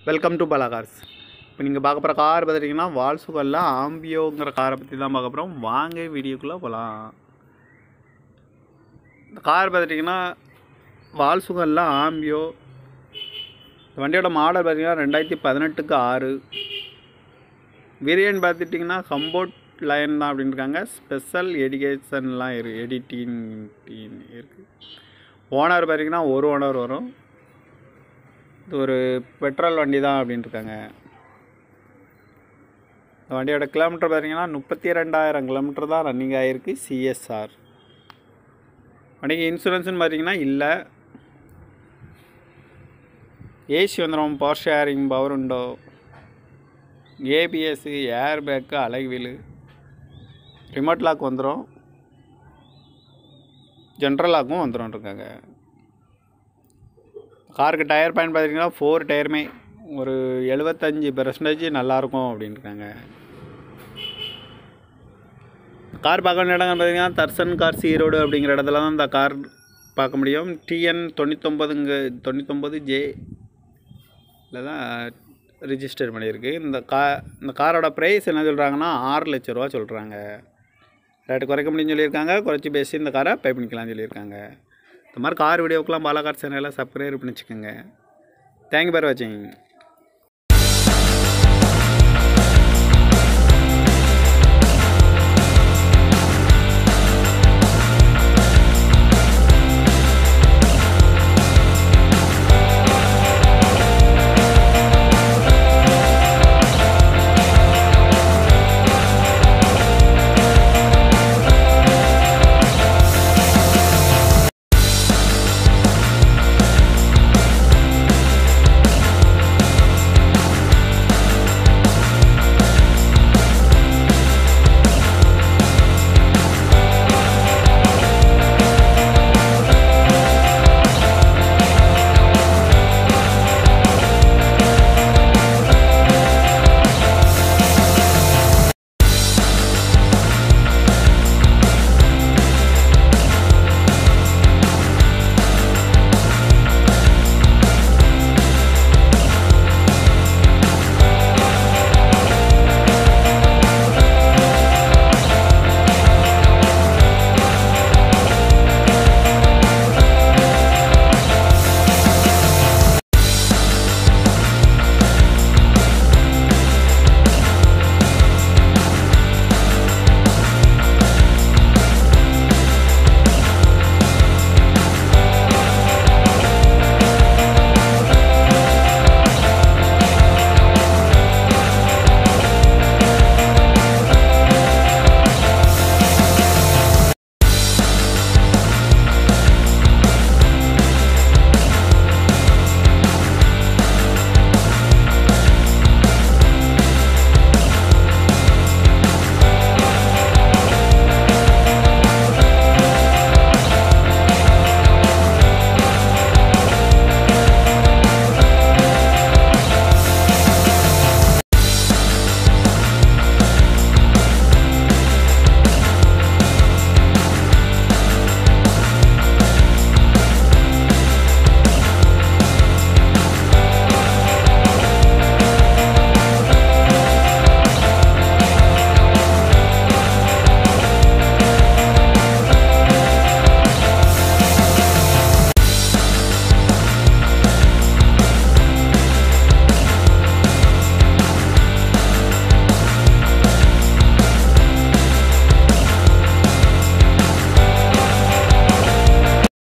welcome to பலா cars இப்போ நீங்கள் பார்க்க போகிற கார் பார்த்துட்டிங்கன்னா வால்சுகல்ல ஆம்பியோங்கிற காரை பற்றி தான் பார்க்க போகிறோம் வாங்க வீடியோக்குள்ளே போகலாம் இந்த கார் பார்த்துட்டிங்கன்னா வால்சுகல்ல ஆம்பியோ இந்த வண்டியோட மாடல் பார்த்தீங்கன்னா ரெண்டாயிரத்தி பதினெட்டுக்கு ஆறு வேரியன்ட் பார்த்துட்டிங்கன்னா கம்போர்ட் லைன் தான் அப்படின்னு இருக்காங்க ஸ்பெஷல் எடிகேஷன்லாம் இரு எடிட்டின் இருக்குது ஓனர் பார்த்தீங்கன்னா ஒரு ஓனர் வரும் இது ஒரு பெட்ரோல் வண்டி தான் அப்படின்னு இருக்காங்க இந்த வண்டியோட கிலோமீட்டர் பார்த்தீங்கன்னா முப்பத்தி ரெண்டாயிரம் கிலோமீட்டர் தான் ரன்னிங் ஆகிருக்கு சிஎஸ்ஆர் வண்டிக்கு இன்சூரன்ஸ்னு பார்த்தீங்கன்னா இல்லை ஏசி வந்துடும் பவர் ஷேரிங் பவர் உண்டோ ABS air bag alloy wheel remote lock வந்துடும் ஜென்ரல் லாக்கும் வந்துடும் இருக்காங்க காருக்கு டயர் பயன் பார்த்தீங்கன்னா ஃபோர் டயருமே ஒரு எழுபத்தஞ்சி பெர்சன்டேஜ் நல்லாயிருக்கும் அப்படின்னு இருக்காங்க கார் பார்க்க வேண்டிய இடம் பார்த்தீங்கன்னா தர்சன் கார்ஸ் ஈரோடு அப்படிங்கிற இடத்துல தான் இந்த கார் பார்க்க முடியும் டிஎன் தொண்ணூத்தொம்பதுங்க தொண்ணூத்தொம்பது ஜே இதில் தான் ரிஜிஸ்டர் பண்ணியிருக்கு இந்த கா இந்த காரோட ப்ரைஸ் என்ன சொல்கிறாங்கன்னா ஆறு லட்ச ரூபா சொல்கிறாங்க ரேட்டு குறைக்க முடியும்னு சொல்லியிருக்காங்க குறைச்சி பேசி இந்த காரை பே பண்ணிக்கலாம்னு சொல்லியிருக்காங்க இந்த மாதிரி கார் வீடியோக்கெலாம் பாலா கார் சேனலில் சப்ஸ்கிரைப் பண்ணி வச்சுக்கோங்க தேங்க்யூ பேர் வாட்சிங்